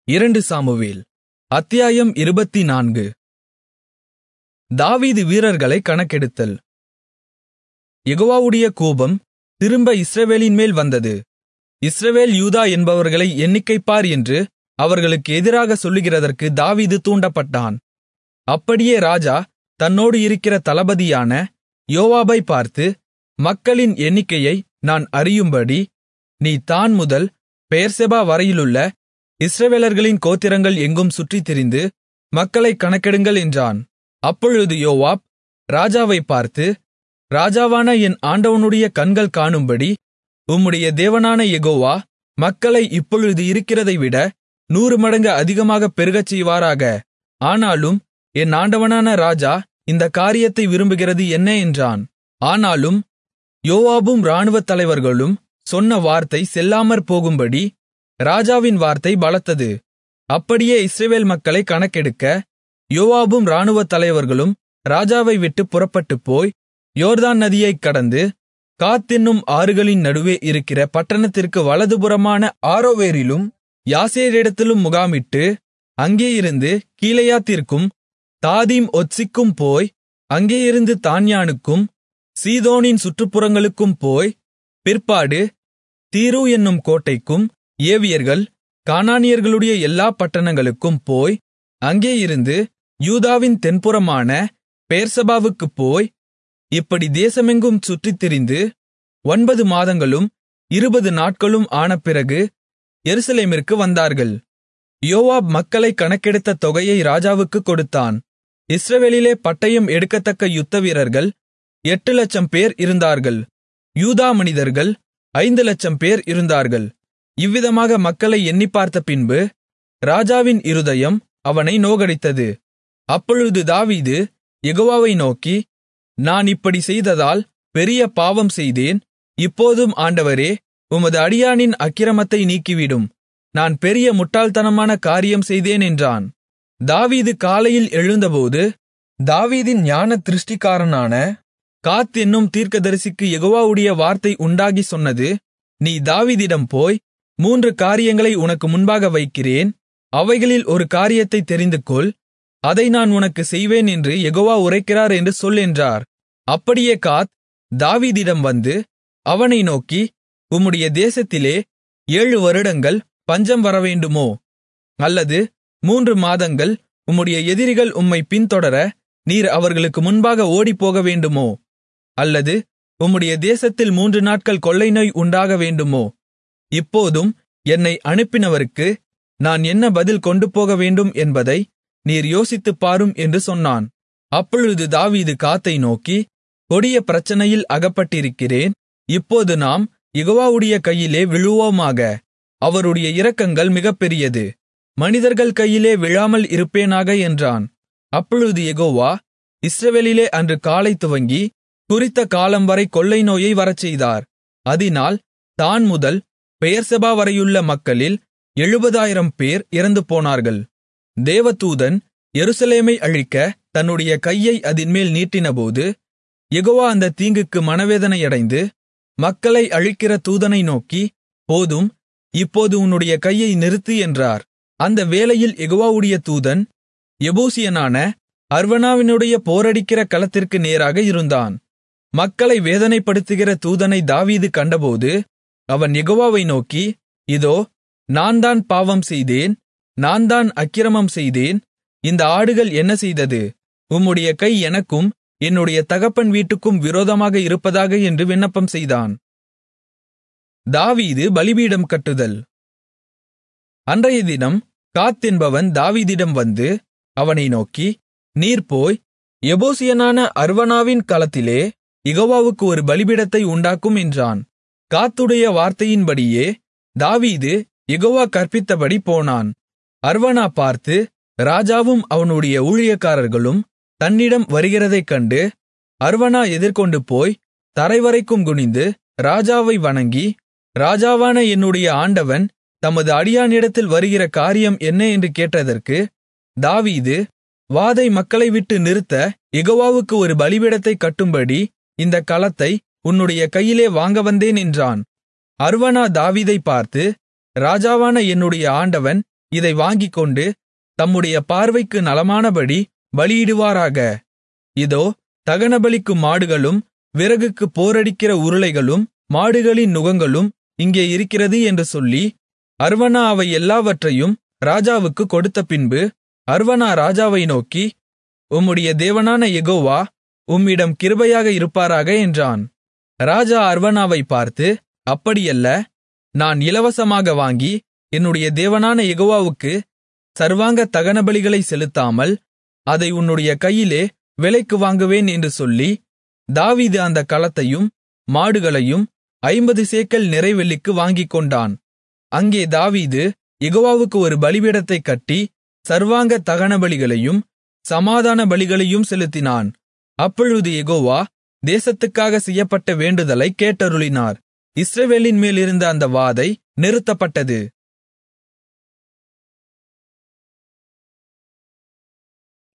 இரண்டு சாமுவேல் அத்தியாயம் இருபத்துநான்கு தாவீது வீரர்களைக் கணக்கெடுத்தல் யெகோவாவுடைய கோபம் திரும்ப இஸ்ரவேலின்மேல் வந்தது இஸ்ரவேல் யூதா என்பவர்களை எண்ணிக்கைப்பார் என்று அவர்களுக்கு எதிராகச் சொல்லுகிறதற்கு தாவீது தூண்டப்பட்டான் அப்படியே ராஜா தன்னோடு இருக்கிற தளபதியான யோவாபைப் பார்த்து மக்களின் எண்ணிக்கையை நான் அறியும்படி நீ தாண் முதல் பெயெர்செபா வரையிலுள்ள இஸ்ரவேலர்களின் கோத்திரங்கள் எங்கும் சுற்றித் திரிந்து மக்களைக் கணக்கெடுங்கள் என்றான் அப்பொழுது யோவாப் ராஜாவைப் பார்த்து ராஜாவான என் ஆண்டவனுடைய கண்கள் காணும்படி உம்முடைய தேவனான யெகோவா மக்களை இப்பொழுது இருக்கிறதைவிட நூறு மடங்கு அதிகமாகப் பெருகச் செய்வாராக ஆனாலும் என் ஆண்டவனான ராஜா இந்தக் காரியத்தை விரும்புகிறது என்ன என்றான் ஆனாலும் யோவாபும் இராணுவத் தலைவர்களும் சொன்ன வார்த்தை செல்லாமற் போகும்படி ராஜாவின் வார்த்தை பலத்தது அப்படியே இஸ்ரவேல் மக்களைக் கணக்கெடுக்க யோவாபும் இராணுவத் தலைவர்களும் ராஜாவை விட்டுப் புறப்பட்டுப்போய் யோர்தான் நதியைக் கடந்து காத் என்னும் ஆறுகளின் நடுவே இருக்கிற பட்டணத்திற்கு வலதுபுறமான ஆரோவேரிலும் யாசேரிடத்திலும் முகாமிட்டு அங்கேயிருந்து கீலேயாத்திற்கும் தாதீம் ஒத்சிக்கும் போய் அங்கேயிருந்து தாண்யானுக்கும் சீதோனின் சுற்றுப்புறங்களுக்கும் போய் பிற்பாடு தீரு என்னும் கோட்டைக்கும் ஏவியர்கள் கானானியர்களுடைய எல்லாப் பட்டணங்களுக்கும் போய் அங்கேயிருந்து யூதாவின் தென்புறமான பெயெர்செபாவுக்குப் போய் இப்படி தேசமெங்கும் சுற்றித் திரிந்து ஒன்பது மாதங்களும் இருபது நாட்களும் ஆனபிறகு எருசலேமிற்கு வந்தார்கள் யோவாப் மக்களைக் கணக்கெடுத்த தொகையை ராஜாவுக்குக் கொடுத்தான் இஸ்ரவேலிலே பட்டயம் எடுக்கத்தக்க யுத்தவீரர்கள் எட்டு லட்சம் பேர் இருந்தார்கள் யூதா மனிதர்கள் ஐந்து லட்சம் பேர் இருந்தார்கள் இவ்விதமாக மக்களை எண்ணிப்பார்த்த பின்பு ராஜாவின் இருதயம் அவனை நோகடித்தது அப்பொழுது தாவீது யெகோவாவை நோக்கி நான் இப்படி செய்ததால் பெரிய பாவம் செய்தேன் இப்போதும் ஆண்டவரே உமது அடியானின் அக்கிரமத்தை நீக்கிவிடும் நான் பெரிய முட்டாள்தனமான காரியம் செய்தேன் என்றான் தாவீது காலையில் எழுந்தபோது தாவீதின் ஞான திருஷ்டிக்காரனான காத் என்னும் தீர்க்கதரிசிக்கு யெகோவாவுடைய வார்த்தை உண்டாகி சொன்னது நீ தாவீதிடம் போய் மூன்று காரியங்களை உனக்கு முன்பாக வைக்கிறேன் அவைகளில் ஒரு காரியத்தை தெரிந்துகொள் அதை நான் உனக்கு செய்வேன் என்று யெகோவா உரைக்கிறார் என்று சொல் என்றார் அப்படியே காத் தாவீதிடம் வந்து அவனை நோக்கி உம்முடைய தேசத்திலே ஏழு வருடங்கள் பஞ்சம் வரவேண்டுமோ அல்லது மூன்று மாதங்கள் உம்முடைய எதிரிகள் உம்மை பின்தொடர நீர் அவர்களுக்கு முன்பாக ஓடிப்போக வேண்டுமோ அல்லது உம்முடைய தேசத்தில் மூன்று நாட்கள் கொள்ளை நோய் உண்டாக வேண்டுமோ இப்போதும் என்னை அனுப்பினவருக்கு நான் என்ன பதில் கொண்டு போக வேண்டும் என்பதை நீர் யோசித்துப் பாரும் என்று சொன்னான் அப்பொழுது தாவீது காத்தை நோக்கி கொடிய பிரச்சனையில் அகப்பட்டிருக்கிறேன் இப்போது நாம் யெகோவாவுடைய கையிலே விழுவோமாக அவருடைய இரக்கங்கள் மிகப்பெரியது மனிதர்கள் கையிலே விழாமல் இருப்பேனாக என்றான் அப்பொழுது யெகோவா இஸ்ரவேலிலே அன்று காலை துவங்கி குறித்த காலம் வரை கொள்ளை நோயை வரச்செய்தார் அதினால் தான் முதல் பெயர்செபா வரையுள்ள மக்களில் எழுபதாயிரம் பேர் இறந்து போனார்கள் தேவதூதன் எருசலேமை அழிக்க தன்னுடைய கையை அதின்மேல் நீட்டினபோது யெகோவா அந்த தீங்குக்கு மனவேதனையடைந்து மக்களை அழிக்கிற தூதனை நோக்கி போதும் இப்போது உன்னுடைய கையை நிறுத்து என்றார் அந்த வேளையில் யெகோவாவுடைய தூதன் எபூசியனான அர்வனாவினுடைய போரடிக்கிற களத்திற்கு நேராக இருந்தான் மக்களை வேதனைப்படுத்துகிற தூதனை தாவீது கண்டபோது அவன் யெகோவாவை நோக்கி இதோ நான் தான் பாவம் செய்தேன் நான் தான் அக்கிரமம் செய்தேன் இந்த ஆடுகள் என்ன செய்தது உம்முடைய கை எனக்கும் என்னுடைய தகப்பன் வீட்டுக்கும் விரோதமாக இருப்பதாக என்று விண்ணப்பம் செய்தான் தாவீது பலிபீடம் கட்டுதல் அன்றைய தினம் காத் என்பவன் தாவீதிடம் வந்து அவனை நோக்கி நீர் போய் எபோசியனான அர்வனாவின் களத்திலே யெகோவாவுக்கு ஒரு பலிபீடத்தை உண்டாக்கும் என்றான் காத்துடைய வார்த்தையின்படியே தாவீது யெகோவா கற்பித்தபடி போனான் அர்வனா பார்த்து ராஜாவும் அவனுடைய ஊழியக்காரர்களும் தன்னிடம் வருகிறதைக் கண்டு அர்வனா எதிர்கொண்டு போய் தரைவரைக்கும் குனிந்து ராஜாவை வணங்கி ராஜாவான என்னுடைய ஆண்டவன் தமது அடியானிடத்தில் வருகிற காரியம் என்ன என்று கேட்டதற்கு தாவீது வாதை மக்களை விட்டு நிறுத்த யெகோவாவுக்கு ஒரு பலிபீடத்தைக் கட்டும்படி இந்தக் களத்தை உன்னுடைய கையிலே வாங்க வந்தேன் என்றான் அர்வனா தாவீதைப் பார்த்து ராஜாவான என்னுடைய ஆண்டவன் இதை வாங்கிக்கொண்டு தம்முடைய பார்வைக்கு நலமானபடி பலியிடுவாராக இதோ தகனபலிக்கு மாடுகளும் விறகுக்கு போரடிக்கிற உருளைகளும் மாடுகளின் நுகங்களும் இங்கே இருக்கிறது என்று சொல்லி அர்வனா அவை எல்லாவற்றையும் ராஜாவுக்கு கொடுத்தபின்பு அர்வனா ராஜாவை நோக்கி உம்முடைய தேவனான யெகோவா உம்மிடம் கிருபையாக இருப்பாராக என்றான் ராஜா அர்வனாவை பார்த்து அப்படியல்ல நான் இலவசமாக வாங்கி என்னுடைய தேவனான யெகோவாவுக்கு சர்வாங்க தகனபலிகளை செலுத்தாமல் அதை உன்னுடைய கையிலே விலைக்கு வாங்குவேன் என்று சொல்லி தாவீது அந்த களத்தையும் மாடுகளையும் ஐம்பது சேக்கல் நிறைவெள்ளிக்கு வாங்கிக்கொண்டான் அங்கே தாவீது யெகோவாவுக்கு ஒரு பலிபீடத்தைக் கட்டி சர்வாங்க தகனபலிகளையும் சமாதான பலிகளையும் செலுத்தினான் அப்பொழுது யெகோவா தேசத்துக்காக செய்யப்பட்ட வேண்டுதலைக் கேட்டருளினார் இஸ்ரவேலின் மேலிருந்த அந்த வாதை நிறுத்தப்பட்டது